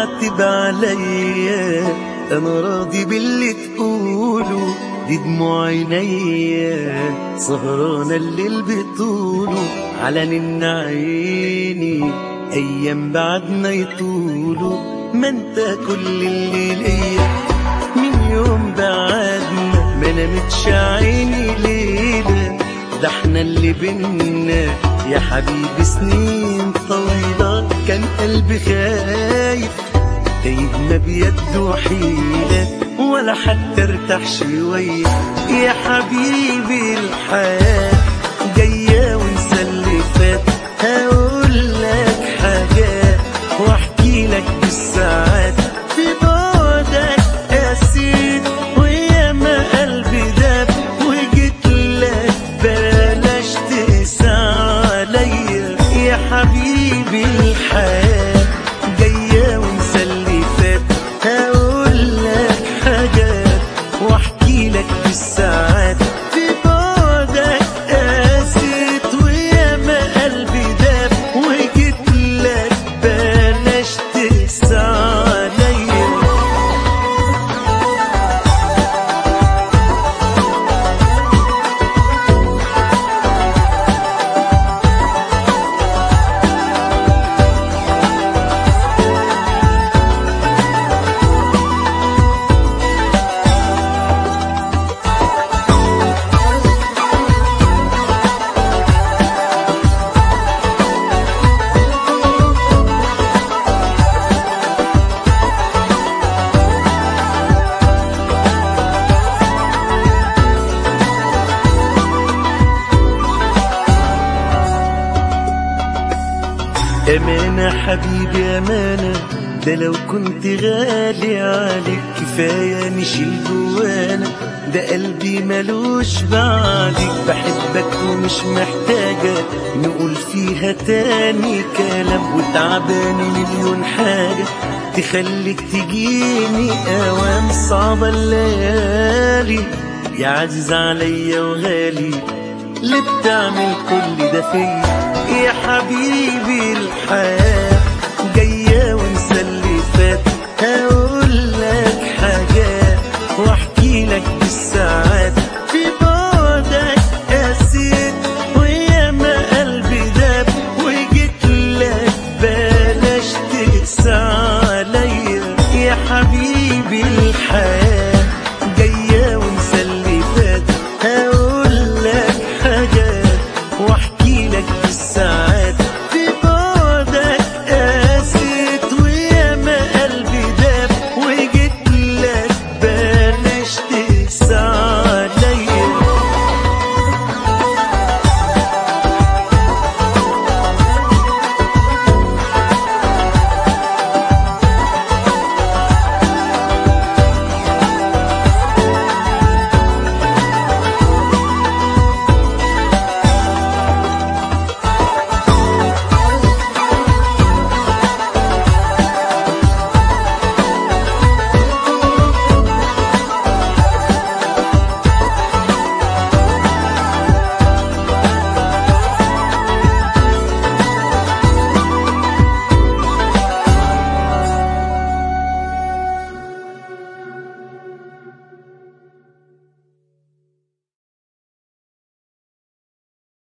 تعتب عليا انا راضي باللي تقوله دي دموع عينيا سهرانة الليل بطوله على نن عيني ايام بعدنا يطولوا ما انت كل اللي ليا من يوم بعدنا ما نامتش عيني ليلة ده احنا اللي بينا يا حبيبي سنين طويلة كان قلبي خايف تايه ما بيده حيلة ولا حتى ارتاح شوية يا حبيبي الحياة جاية ونسى اللي فات هقول لك حاجات واحكي لك بالساعات في بعدك قسيت ويا ما قلبي داب وجيت لك بلاش تقسى عليا يا حبيبي الحياة جاية ونسى اللي فات هقول لك حاجات واحكي لك بالساعات في بعدك قاسيت ويا ما قلبي داب وجيت لك بلاش تقسى عليا أمانة حبيبي أمانة ده لو كنت غالي عليك كفاية نشيل جوانا ده قلبي ملوش بعدك بحبك ومش محتاجة نقول فيها تاني كلام وتعباني مليون حاجة تخليك تجيني أوام صعبة الليالي يا عزيز عليا وغالي اللي بتعمل كل ده فيا يا حبيبي الحياة جاي